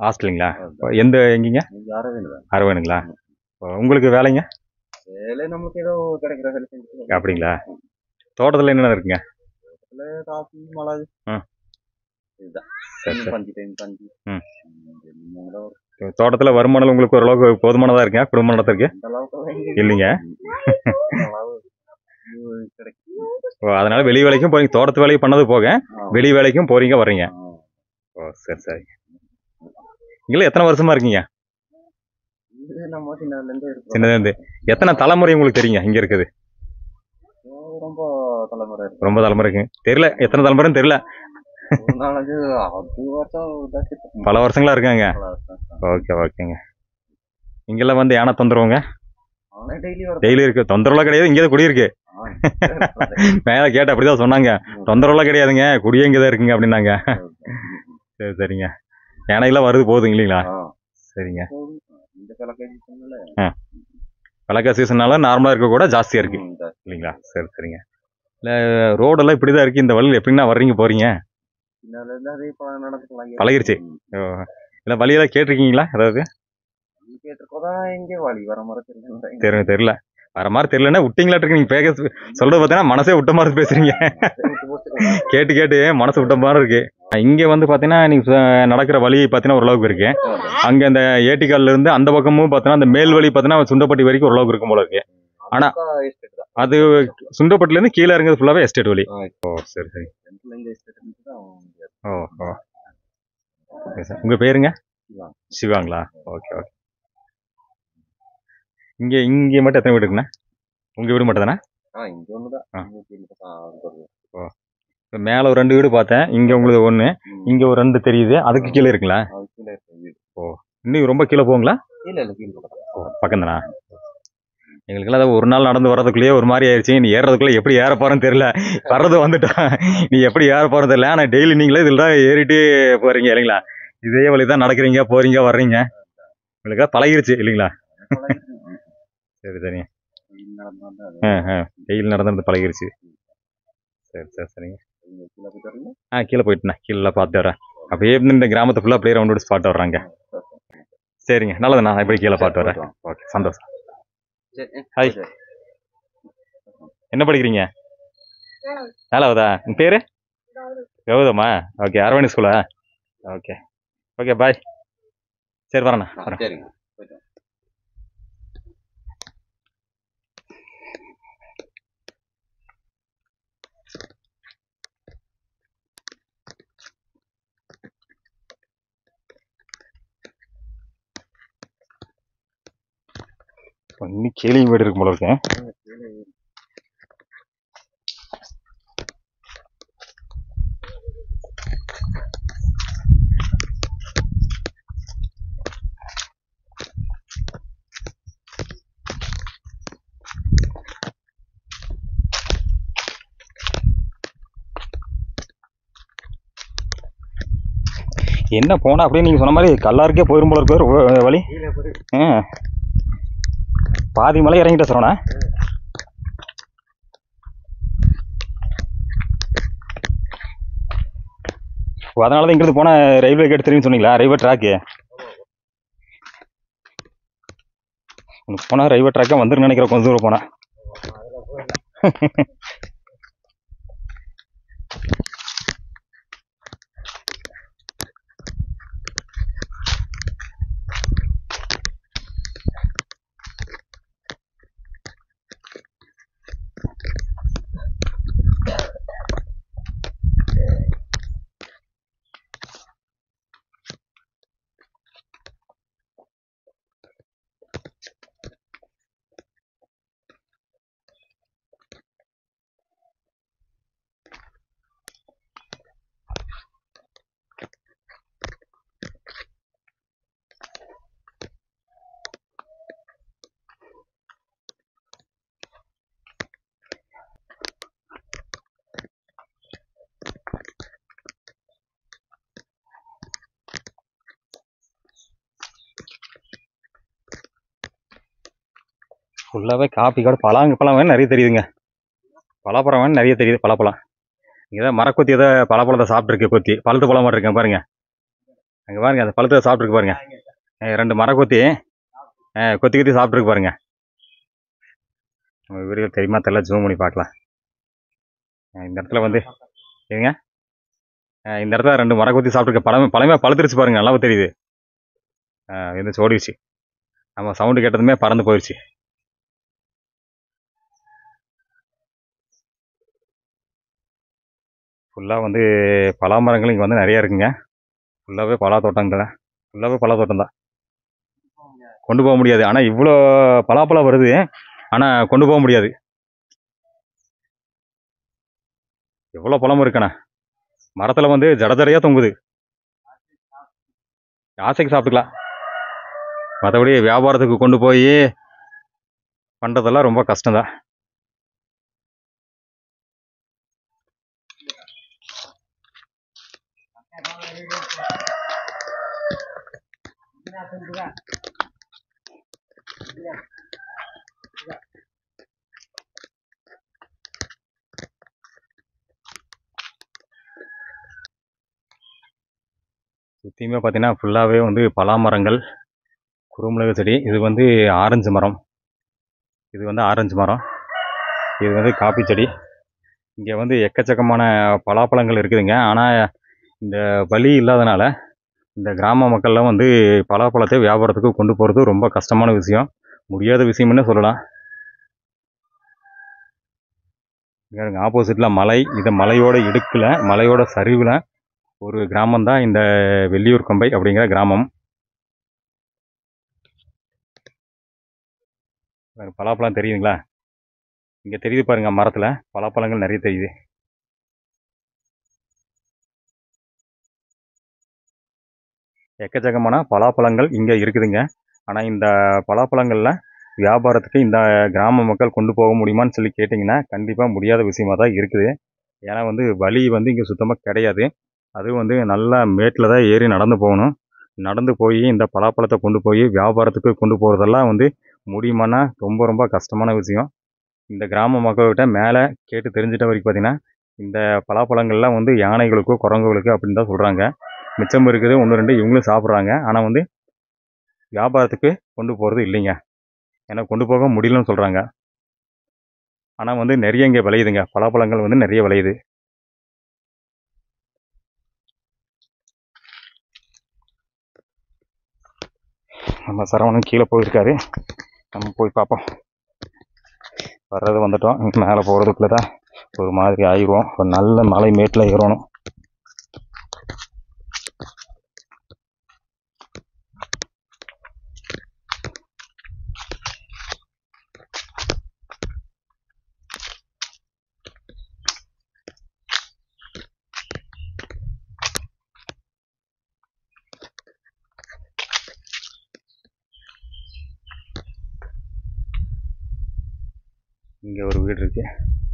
ஹாஸ்டலுங்களா எந்த எங்கீங்க யாரும் வேணும் அரவணுங்களா உங்களுக்கு வேலைங்க வேலை நமக்கு ஏதோ கிடைக்கிற வேலை செஞ்சுட்டு அப்படிங்களா தோட்டத்தில் என்னென்ன இருக்குங்க பக்கத்துல காஃபி மிளகு ம். இதுதான் சரி சரி பஞ்சு டைம் பஞ்சு ம். ரெண்டு மூணு தான் வரும். தோட்டத்தில் வருமானம் உங்களுக்கு ஓரளவுக்கு போதுமானதாக இருக்குங்க குடும்ப நடத்துறதுக்கு அந்த அளவுக்கு எல்லாம் இங்க இல்லைங்க அந்த அளவு இது கிடைக்கும் ஓ அதனால வெளி வேலைக்கும் போறீங்க தோட்டத்து வேலைக்கு பண்ணது போக ஆ. வெளி வேலைக்கும் போறீங்க வர்றீங்க ஆ. ஓ சரி சரி இங்கே எத்தனை வருஷமா இருக்கீங்க இது நம்ம சின்னதுல இருந்து இருக்கோம் சின்னதுல இருந்து எத்தனை தலைமுறை உங்களுக்கு தெரியுங்க இங்க இருக்குது ரொம்ப தலைமுறை இருக்கு ரொம்ப தலைமுறை இருக்குங்க தெரியல எத்தனை தலைமுறைன்னு தெரியல ஒரு நாலஞ்சு அது வருஷம் இதாச்சு. பல வருஷங்களா இருக்காங்க பல வருஷம். ஓகே ஓகேங்க இங்கெல்லாம் வந்து யானை தொந்தரவுங்க ஆனா டெய்லி வரும் டெய்லி இருக்கு தொந்தரவுலாம் கிடையாது இங்கே தான் குடியிருக்கு மேலே கேட்டு அப்படிதான் சொன்னாங்க தொந்தரவுலாம் கிடையாதுங்க குடியே இங்கே தான் இருக்குங்க அப்படின்னாங்க சரி சரிங்க யானையெல்லாம் வருது போகுதுங்க இல்லைங்களா சரிங்க இந்த கலக்கேஜி சொன்னல கலக்கா சீசனால நார்மலாக இருக்க கூட ஜாஸ்தியாக இருக்கு இல்லைங்களா சரி சரிங்க இல்லை ரோடெல்லாம் இப்படி தான் இருக்குது இந்த வழியில் எப்படின்னா வர்றீங்க போகிறீங்க பின்னால இருந்து அதே பழம் நடக்கலாம் பழகிருச்சு. இல்லை வழியெல்லாம் கேட்டிருக்கீங்களா அதாவது கேட்டிருக்கோதான் எங்க வழி வர மாதிரி தெரியல தெரியல தெரியல வர மாதிரி தெரியலன்னா விட்டீங்களாட்டு நீங்கள் பேச சொல்றது பார்த்தீங்கன்னா மனசே விட்ட மாதிரி பேசுறீங்க கேட்டு கேட்டு மனசு விட்ட மாதிரி இருக்கு இங்கே வந்து பார்த்தீங்கன்னா நீங்கள் நடக்கிற வழி பார்த்தீங்கன்னா ஓரளவுக்கு இருக்கு அங்கே அந்த ஏட்டிக்கால்ல இருந்து அந்த பக்கமும் பார்த்தீங்கன்னா அந்த மேல் வழி பார்த்தீங்கன்னா சுண்டப்பட்டி வரைக்கும் ஓரளவுக்கு இருக்கும் போல இருக்கு ஆனா- எஸ்டேட் தான் அது சுண்டப்பட்டிலேருந்து கீழே இறங்குறது ஃபுல்லாகவே எஸ்டேட் வழி ஆ. ஓ சரி சரி ரெண்டுல இந்த எஸ்டேட் இருந்து தான் முடியாது. ஓ ஓ ஓகே சார் உங்கள் பேருங்க சிவா. சிவாங்களா ஓகே ஓகே இங்கே இங்கே மட்டும் எத்தனை வீடு இருக்குண்ணா உங்கள் வீடு மட்டும் தானே ஆ இங்க ஒண்ணுதான் ஆ. இங்க கீழே தான் அங்க ஒரு- இப்போ மேலே ஒரு ரெண்டு வீடு பார்த்தேன் இங்கே உங்களுக்கு ஒன்று ம். இங்கே ஒரு ரெண்டு தெரியுது அதுக்கு கீழே இருக்குங்களா அது கீழே இருக்கு வீடு இன்னும் ரொம்ப கீழே போங்களா இல்ல இல்ல கீழே பக்கம் தான். பக்கம் தானா எங்களுக்கெல்லாம் அது ஒரு நாள் நடந்து வர்றதுக்குள்ளேயே ஒரு மாதிரி ஆயிடுச்சு நீ ஏறதுக்குள்ளே எப்படி ஏற போறேன்னு தெரியல வர்றது வந்துட்டா நீ எப்படி ஏற போறது தெரியல ஆனால் டெய்லி நீங்களே இதில் தான் ஏறிட்டு போறீங்க இல்லைங்களா இதே வழி தான் நடக்கிறீங்க போறீங்க வர்றீங்க உங்களுக்கு பழகிருச்சு இல்லைங்களா சரி சரிங்க வெயில் நடந்து வந்தா அது ஆ ஆ வெயில் நடந்து பழகிருச்சு சரி சரி சரிங்க இங்க கீழே போயிட்டு வரீங்க ஆ கீழே போயிட்டுண்ணா கீழே பார்த்து வரேன் அப்படியே இருந்து இந்த கிராமத்தை ஃபுல்லாக அப்படியே ரவுண்ட் ஸ்பாட் வர்றாங்க சரிங்க நல்லதுண்ணா நான் இப்படி கீழே பார்த்து வரேன் ஓகே சந்தோஷம் சரி ஹாய் என்ன படிக்கிறீங்க நாலாவதா உன் பேரு கௌதமா ஓகே அரவணி ஸ்கூலா ஓகே ஓகே பாய் சரி வரேண்ணா ஆ, வரேன் சரிங்க போயிட்டு வாங்க. இன்னும் கேளியும் வீடு இருக்கும் போல இருக்கேன் என்ன போனா அப்படியே நீங்க சொன்ன மாதிரி கல்லாருக்கே போயிரும் போல இருக்கு ஒரு வழி கீழே போய் ஆ. பாதி மலை இறங்கிட்ட சரவணா ஓ, அதனால தான் இங்கிருந்து போன ரயில்வே கேட் தெரியும் சொன்னீங்களா ரயில்வே ட்ராக்கு உனக்கு போனால் ரயில்வே ட்ராக்கே வந்துருன்னு நினைக்கிறேன் கொஞ்சம் தூரம் போனால் ஃபுல்லாகவே காப்பி காடு பழாங்க பழம் வேணும் நிறைய தெரியுதுங்க பலாப்பழம் வேணும் நிறைய தெரியுது பலாப்பழம் இங்கே தான் மரக்கொத்தி ஏதோ பலாப்பழத்தை சாப்பிட்ருக்கு கொத்தி பழுத்து பழம் மாதிரி இருக்கேன் பாருங்க அங்கே பாருங்க அந்த பழத்தை சாப்பிட்ருக்கு பாருங்க அஹ் ரெண்டு மரம் கொத்தி அஹ் கொத்தி கொத்தி சாப்பிட்ருக்கு பாருங்க நம்ம வீடியோ தெரியுமா தெரியல ஜூம் பண்ணி பார்க்கலாம் அஹ் இந்த இடத்துல வந்து ஏங்க அஹ் இந்த இடத்துல ரெண்டு மரம் கொத்தி சாப்பிட்ருக்க பழமை பழமையாக பழுத்துருச்சு பாருங்க நல்லா தெரியுது அஹ் எந்திரிச்சு ஓடிடுச்சு நம்ம சவுண்டு கேட்டதுமே பறந்து போயிடுச்சு ஃபுல்லாக வந்து பலா மரங்கள் இங்கே வந்து நிறைய இருக்குங்க ஃபுல்லாகவே பலா தோட்டங்கள் ஃபுல்லாகவே பலா தோட்டம் தான் கொண்டு போக முடியாது ஆனால் இவ்வளோ பலாப்பழம் வருது ஆனால் கொண்டு போக முடியாது எவ்வளோ பழம் இருக்குண்ணா மரத்தில் வந்து ஜட ஜடையாக தொங்குது ஆசைக்கு சாப்பிட்டுக்கலாம் மற்றபடி வியாபாரத்துக்கு கொண்டு போய் பண்ணுறதெல்லாம் ரொம்ப கஷ்டம்தான் சுற்றியுமே பார்த்தீங்கன்னா ஃபுல்லாகவே வந்து பலா மரங்கள் குறுமிளகு செடி இது வந்து ஆரஞ்சு மரம் இது வந்து ஆரஞ்சு மரம் இது வந்து காப்பி செடி இங்கே வந்து எக்கச்சக்கமான பலாப்பழங்கள் இருக்குதுங்க ஆனால் இந்த வழி இல்லாதனால இந்த கிராம மக்கள்லாம் வந்து பலாப்பழத்தை வியாபாரத்துக்கு கொண்டு போகிறது ரொம்ப கஷ்டமான விஷயம் முடியாத விஷயம்னு சொல்லலாம் இங்கே ஆப்போசிட்டில் மலை இந்த மலையோட இடுக்கில் மலையோட சரிவில் ஒரு கிராமம் தான் இந்த வெள்ளியூர் கொம்பை அப்படிங்கிற கிராமம் பாருங்க, பலாப்பழம் தெரியுதுங்களா இங்கே தெரியுது பாருங்க மரத்தில் பலாப்பழங்கள் நிறைய தெரியுது எக்கச்சக்கமான பலாப்பழங்கள் இங்கே இருக்குதுங்க ஆனால் இந்த பலாப்பழங்களில் வியாபாரத்துக்கு இந்த கிராம மக்கள் கொண்டு போக முடியுமான்னு சொல்லி கேட்டிங்கன்னா கண்டிப்பாக முடியாத விஷயமா தான் இருக்குது ஏன்னா வந்து வழி வந்து இங்கே சுத்தமாக கிடையாது அதுவும் வந்து நல்லா மேட்டில் தான் ஏறி நடந்து போகணும் நடந்து போய் இந்த பலாப்பழத்தை கொண்டு போய் வியாபாரத்துக்கு கொண்டு போகிறதெல்லாம் வந்து முடியுமான்னா ரொம்ப ரொம்ப கஷ்டமான விஷயம் இந்த கிராம மக்கள்கிட்ட மேலே கேட்டு தெரிஞ்சிட்ட வரைக்கும் பார்த்தீங்கன்னா இந்த பலாப்பழங்கள்லாம் வந்து யானைகளுக்கோ குரங்குகளுக்கு அப்படின்னு தான் சொல்கிறாங்க மிச்சம் இருக்குது ஒன்று ரெண்டு இவங்களும் சாப்பிட்றாங்க ஆனால் வந்து வியாபாரத்துக்கு கொண்டு போகிறது இல்லைங்க ஏன்னா கொண்டு போக முடியலன்னு சொல்கிறாங்க ஆனால் வந்து நிறைய இங்கே விளையுதுங்க பலாப்பழங்கள் வந்து நிறைய விளையுது நம்ம சரவணன் கீழே போயிருக்காரு நம்ம போய் பார்ப்போம் வர்றது வந்துட்டோம் மேலே போகிறதுக்குள்ளே தான் ஒரு மாதிரி ஆயிடுவோம் ஒரு நல்ல மலை மேட்டில் ஏறணும் இங்கே ஒரு வீடு இருக்கு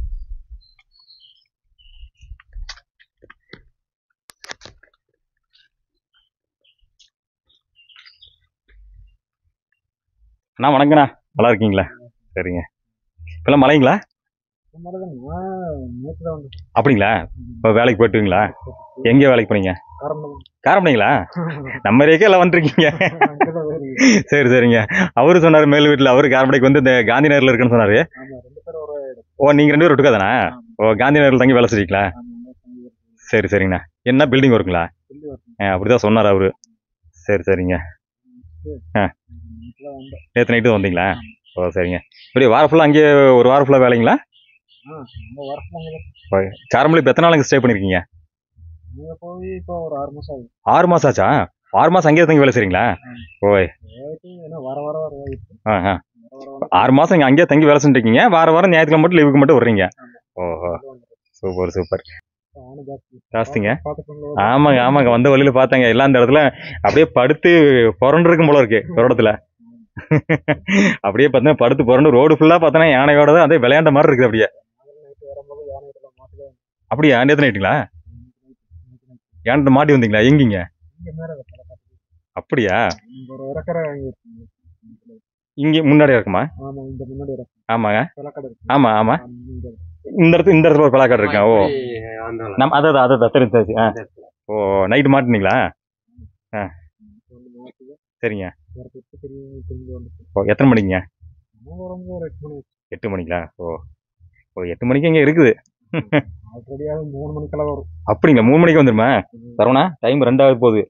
அண்ணா வணக்கண்ணா நல்லா இருக்கீங்களா சரிங்க இப்போல்லாம் மழைங்களா இந்த மாதிரி தான் நான் நேற்று தான் வந்து அப்படிங்களா இப்போ வேலைக்கு போயிட்டுங்களா எங்கே வேலைக்கு போனீங்க காரணம் காரமணிங்களா நம்ம ஏரியாக்கே எல்லாம் வந்துருக்கீங்க அங்கே தான் வேறு சரி சரிங்க அவரு சொன்னார் மேல் வீட்டில் அவரு காரமடைக்கு வந்து இந்த காந்தி நகரில் இருக்குன்னு சொன்னார் ஆமாம் ரெண்டு பேரும் ஒரு ஓ நீங்கள் ரெண்டு பேரும் ஒட்டுக்காதானா ஓ காந்தி நகரில் தங்கி வேலை செய்றீங்களா சரி சரிங்கண்ணா என்ன பில்டிங் ஒர்க்குங்களா சொல்லி வரணும் ஆ அப்படிதான் சொன்னார் அவரு சரி சரிங்க வீட்டில் வந்தேன் நேற்று நைட்டு வந்தீங்களா ஓ சரிங்க இப்படி வாரம் ஃபுல்லாக அங்கேயே ஒரு வாரம் ஃபுல்லாக வேலைங்களா ஆ நம்ம வரணும் அங்கே காரமளி இப்போ எத்தனை நாள் ஸ்டே பண்ணியிருக்கீங்க நீங்கள் போய் இப்போ ஒரு ஆறு மாதம் ஆகுது ஆறு மாதம் ஆச்சா ஆறு மாதம் அங்கேயே தங்கி வேலை செய்றீங்களா ஓய் போயிட்டு ஏன்னா வர வர வர ஆகிடுச்சு ஆ ஆ வர வர வர ஆறு மாதம் இங்கே அங்கேயே தங்கி வேலை செஞ்சுருக்கீங்க வார வாரம் ஞாயிற்றுக்கிழமை மட்டும் லீவுக்கு மட்டும் வர்றீங்க ஓஹோ சூப்பர் சூப்பர் ஆனு ஜாஸ்தி ஜாஸ்திங்க பார்த்துக்கோங்க ஆமாங்க ஆமாங்க வந்த வழியில பார்த்தாங்க எல்லாம் இந்த இடத்துல அப்படியே படுத்து புரண்டிருக்கும் போல இருக்கு ஒரு இடத்துல அப்படியே பார்த்தீங்கன்னா படுத்து புரண்டு ரோடு ஃபுல்லாக பார்த்தோன்னா யானையோட தான் அதே விளையாண்ட மாதிரி இருக்குது அப்படியே நைட்டு வரும்போது யானை இதெல்லாம் மாட்டுதான் அப்படியே நேற்று நைட்டுங்களா யானை மாட்டி வந்தீங்களா எங்கீங்க இங்கே மேலே வைக்கல அப்படியா இங்கே ஒரு இறக்கரை வாங்கியிருக்கீங்க இங்கே முன்னாடி இருக்குமா ஆமாம் இந்த முன்னாடி இறக்கம் ஆமாங்க விளக்கடை இருக்கு ஆமா ஆமா இங்கே இந்த இடத்துல இந்த இடத்துல ஒரு பலாக்காடு இருக்கா ஓ நம்ம அதை அதை அதை தெரிஞ்சு தெரிஞ்சு ஆ ஓ நைட்டு மாட்டினீங்களா ஆ. வந்து மாட்டுக்கு சரிங்க வரப்பட்டு திரும்பி திரும்பி வந்துட்டு ஓ எத்தனை மணிக்குங்க நம்ம வரும்போது ஒரு எட்டு மணி எட்டு மணிங்களா ஓ ஓ எட்டு மணிக்கு இங்கே இருக்குது ஆல்ரெடியாக மூணு மணிக்கெல்லாம் வரும் அப்படிங்களா மூணு மணிக்கு வந்துருமா சரவணா டைம் ரெண்டாவது போகுது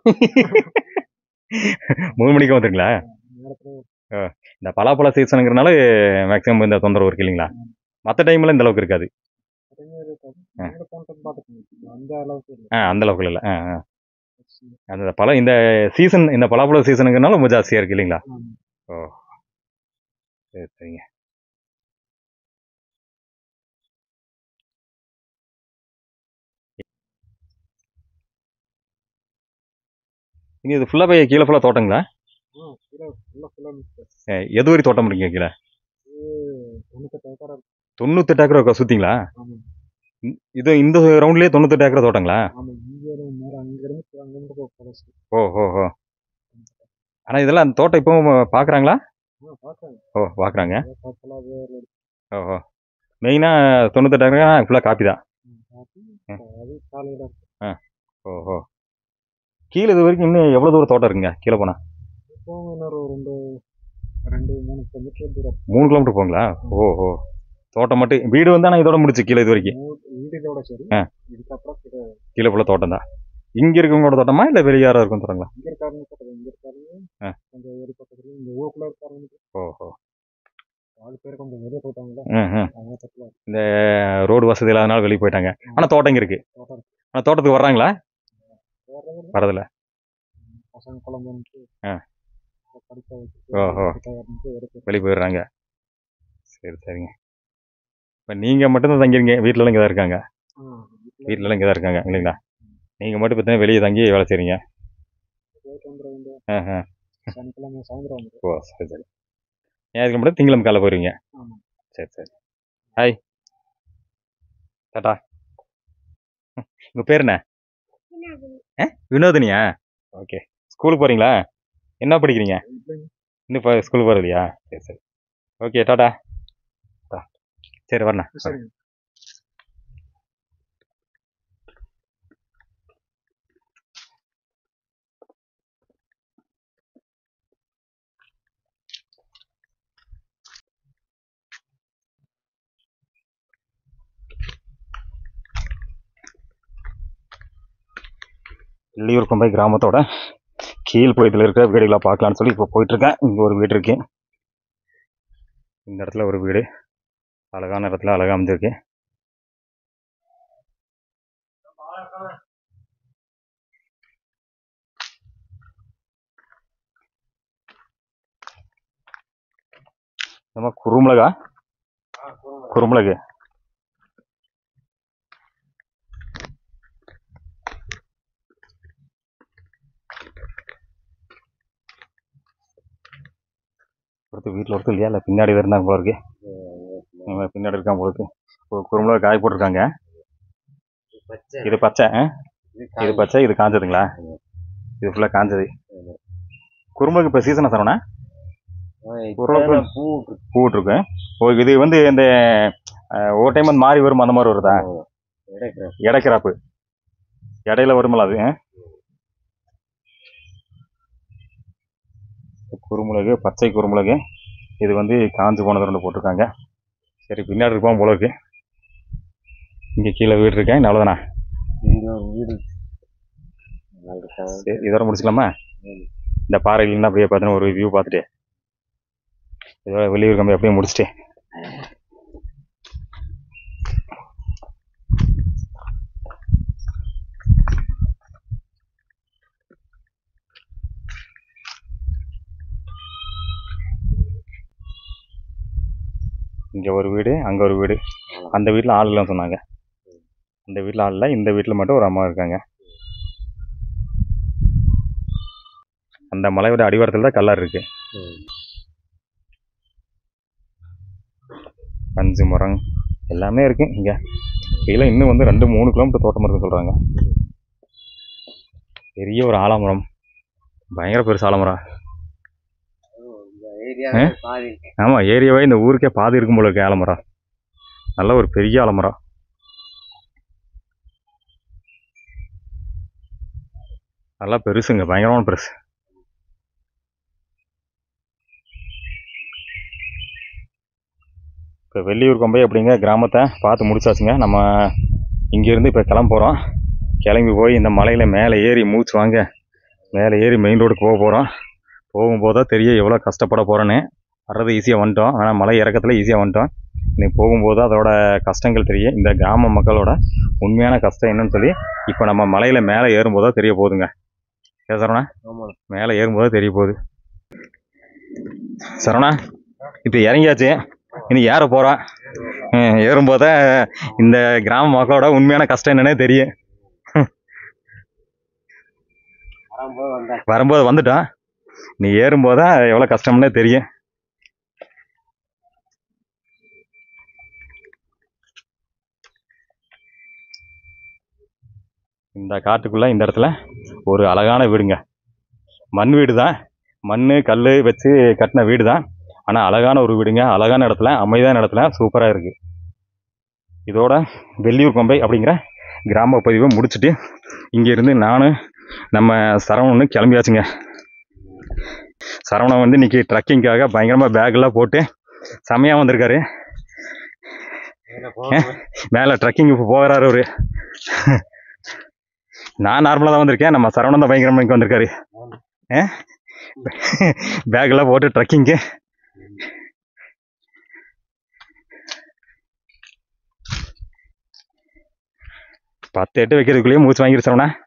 மூணு மணிக்கு வந்துருங்களா நேரத்தில் இந்த பலாப்பழ சீசனுங்கிறனால மேக்ஸிமம் இந்த தொந்தரவு இருக்கு இல்லைங்களா மற்ற டைமில் இந்த அளவுக்கு இருக்காது நேர போனது பார்த்துக்கணும் அந்த அளவுக்கு இல்லை ஆ அந்த அளவுக்கு இல்லை ஆ ஆ அந்த பழம் இந்த சீசன் இந்த பலாப்பழ சீசனுங்கிறனால ரொம்ப ஜாஸ்தியாக இருக்கு இல்லைங்களா ஆமா. ஓ சரி சரிங்க இனி இது ஃபுல்லாக போய் கீழே ஃபுல்லாக தோட்டங்களா ஆ கிலோ ஃபுல்லாக ஃபுல்லாக மிக்ஸ் அஹ் எது வரை தோட்டம் இருக்கீங்க கீழே தொண்ணூத்தெட்டு ஏக்கரா இருக்கு தொண்ணூத்தெட்டு ஏக்கர் சுற்றிங்களா ஆமாம் இது இந்த ரவுண்ட்லேயே தொண்ணூத்தெட்டு ஏக்கர் தோட்டங்களா ஆமாம் இங்கே நேரம் அங்கேருந்து அங்கேருந்து பழசு ஓ ஓ ஓ ஆனால் இதெல்லாம் அந்த தோட்டம் இப்போ பார்க்குறாங்களா ஆ பார்க்குறாங்க ஓ பார்க்குறாங்க பார்க்கலாம் வேறு ஓ ஓ மெயினாக தொண்ணூத்தெட்டு ஏக்கர் ஃபுல்லாக காப்பி தான் பார்த்து அது காலையில் ஓ ஓ கீழே இது வரைக்கும் இன்னும் எவ்வளோ தூரம் தோட்டம் இருக்குங்க கீழே போனால் இப்போ இன்னொரு ரெண்டு ரெண்டு மூணு கிலோமீட்டர் தூரம் மூணு கிலோமீட்டர் போங்களா ஓ ஓ தோட்டம் மட்டும் வீடு வந்து ஆனால் இதோட முடிச்சு கீழே இது வரைக்கும் மூ- வீடு இதோட சரி ஆ. இதுக்கப்புறம் கிட்ட கீழே ஃபுல்லாக தோட்டம் தான் இங்கே இருக்கவங்களோட தோட்டமா இல்லை வெளியே யாரோ இருக்கும் தோட்டங்களா இங்க இருக்காருன்னு சொல்றது இங்க இருக்காருங்க ஆ. கொஞ்சம் ஏரி பக்கத்துல இந்த ஊருக்குள்ள இருக்காருங்க ஓ ஓ நாலு பேர் கொஞ்சம் வெளியே போயிட்டாங்களா ம் ம் அவங்க பக்கத்துல இந்த ரோடு வசதி இல்லாதனால வெளியே போயிட்டாங்க ஆனால் தோட்டம் இங்கே இருக்குது தோட்டம் ஆனால் தோட்டத்துக்கு வர்றாங்களா வர்றவங்க வரதில்ல பசங்க குழம்பு வந்துட்டு ஆ. படிக்க ஓஹோ. வச்சு எடுத்து வெளியே போயிடுறாங்க சரி சரிங்க இப்போ நீங்கள் மட்டும்தான் தங்கிருங்க வீட்டிலலாம் இங்கே தான் இருக்காங்க ஆ, வீட்டுல வீட்டிலலாம் இங்கே தான் இருக்காங்க இல்லைங்களா நீங்கள் மட்டும் பார்த்தீங்கன்னா வெளியே தங்கி வேலை செய்கிறீங்க போயிட்டு வந்துட வேண்டிய ஆ ஆ சனிக்கிழமை சாயந்தரம் வந்துடும் ஓ சரி சரி ஞாயிற்றுக்கிழமை மட்டும் திங்களம் காலைல போயிருவீங்க ஆமா. சரி சரி ஹாய் டாட்டா உங்கள் பேர் என்ன ஆ வினோதினியா ஓகே ஸ்கூலுக்கு போகிறீங்களா என்ன படிக்கிறீங்க இன்னும் இப்போ ஸ்கூலுக்கு போகிறதில்லையா சரி சரி ஓகே டாட்டா டா. சரி வரண்ணா சரிங்க வெள்ளியூர் கொம்பை கிராமத்தோட கீழ் பகுதியில் இருக்கிற வீடுகளை பார்க்கலான்னு சொல்லி இப்போ போயிட்டுருக்கேன் இங்கே ஒரு வீடு இருக்கு இந்த இடத்துல ஒரு வீடு அழகான இடத்துல அழகாக அமைஞ்சிருக்கு நம்ம குறுமிளகா குறுமிளகு ஒருத்தர் வீட்டில் ஒருத்தர் இல்லையா இல்லை பின்னாடி இருந்தாங்க போல இருக்கு இவங்க பின்னாடி இருக்காங்க போல இருக்கு ஒரு குறுமிளகா காய் போட்டிருக்காங்க இது பச்சை ஆ? இது பச்சை இது காஞ்சதுங்களா இது ஃபுல்லாக காஞ்சது குறுமிளகு இப்போ சீசனா சரவணா ஓரளவுக்கு பூ இருக்கு ஓ இது வந்து இந்த அஹ், ஒவ்வொரு டைம் வந்து மாறி வரும் அந்த மாதிரி வருதா இடைக்கிறாப்பு இடையில வருமல்ல அது ஆ? குறுமிளகு பச்சை குறுமிளகு இது வந்து காஞ்சு போனது ரெண்டு போட்டிருக்காங்க சரி பின்னாடி இருப்போம் போல இருக்கு இங்கே கீழே வீடு இருக்கேன் அவ்வளோதானா சரி இதோட முடிச்சுக்கலாமா இந்த பாறைகள்லாம் அப்படியே பார்த்தீங்கன்னா ஒரு வியூ பார்த்துட்டு இதோட வெளியூர் கம்பி அப்படியே முடிச்சுட்டு இங்கே ஒரு வீடு அங்கே ஒரு வீடு அந்த வீட்டில் ஆள் இல்லைன்னு சொன்னாங்க அந்த வீட்டில் ஆள் இல்லை இந்த வீட்டில் மட்டும் ஒரு அம்மா இருக்காங்க அந்த மலையோட அடிவாரத்தில் தான் கல்லார் இருக்கு பஞ்சு மரம் எல்லாமே இருக்கு இங்க கீழே இன்னும் வந்து ரெண்டு மூணு கிலோமீட்டர் தோட்டம் இருக்குன்னு சொல்றாங்க பெரிய ஒரு ஆலமரம் பயங்கர பெருசு ஆலமரம் ஆமா ஏரியாவே இந்த ஊருக்கே பாதி இருக்கும் போல இருக்கு ஆலமரம் நல்ல ஒரு பெரிய ஆலமரம் நல்லா பெருசுங்க பயங்கரமான பெருசு இப்போ வெள்ளியூர் கொம்பை அப்படிங்கிற கிராமத்தை பார்த்து முடிச்சாச்சுங்க நம்ம இங்கேருந்து இப்போ கிளம்ப போகிறோம் கிளம்பி போய் இந்த மலையில் மேலே ஏறி மூச்சு வாங்க மேலே ஏறி மெயின் ரோடுக்கு போக போகிறோம் போகும்போது தான் தெரியும் எவ்வளோ கஷ்டப்பட போகிறோன்னு வர்றது ஈஸியாக வந்துட்டோம் ஆனால் மலை இறக்கத்தில் ஈஸியாக வந்துட்டோம் நீ போகும்போது அதோட கஷ்டங்கள் தெரியும் இந்த கிராம மக்களோட உண்மையான கஷ்டம் என்னன்னு சொல்லி இப்போ நம்ம மலையில் மேலே ஏறும்போது தான் தெரிய போகுதுங்க ஏன் சரவணா ஆமாம் மேலே ஏறும்போது தெரிய போகுது சரவணா இப்போ இறங்கியாச்சு இனி ஏற போகிறோம் ஏறும்போது இந்த கிராம மக்களோட உண்மையான கஷ்டம் என்னன்னே தெரியும் வரும்போது வந்தேன் வரும்போது வந்துட்டோம் நீ ஏறும்போது தான் எவ்வளோ கஷ்டம்னே தெரியும் இந்த காட்டுக்குள்ள இந்த இடத்துல ஒரு அழகான வீடுங்க மண் வீடு தான் மண் கல் வச்சு கட்டின வீடு தான் ஆனால் அழகான ஒரு வீடுங்க அழகான இடத்துல அமைதியான இடத்துல சூப்பராக இருக்கு இதோட வெள்ளியூர் கொம்பை அப்படிங்கிற கிராம பதிவை முடிச்சுட்டு இங்கேருந்து நானும் நம்ம சரவணனு கிளம்பியாச்சுங்க சரவணன் வந்து இன்னைக்கு ட்ரக்கிங்காக பயங்கரமாக பேக்கெல்லாம் போட்டு செமையாக வந்திருக்காரு மேலே ட்ரக்கிங் இப்போ போகிறாரு அவரு நான் நார்மலாக தான் வந்திருக்கேன் நம்ம சரவணன் தான் பயங்கரமாக இங்கே வந்திருக்காரு பேக்கெல்லாம் போட்டு ட்ரக்கிங்கு பத்து எட்டு வைக்கிறதுக்குள்ளேயே மூச்சு வாங்கிரு சரவணா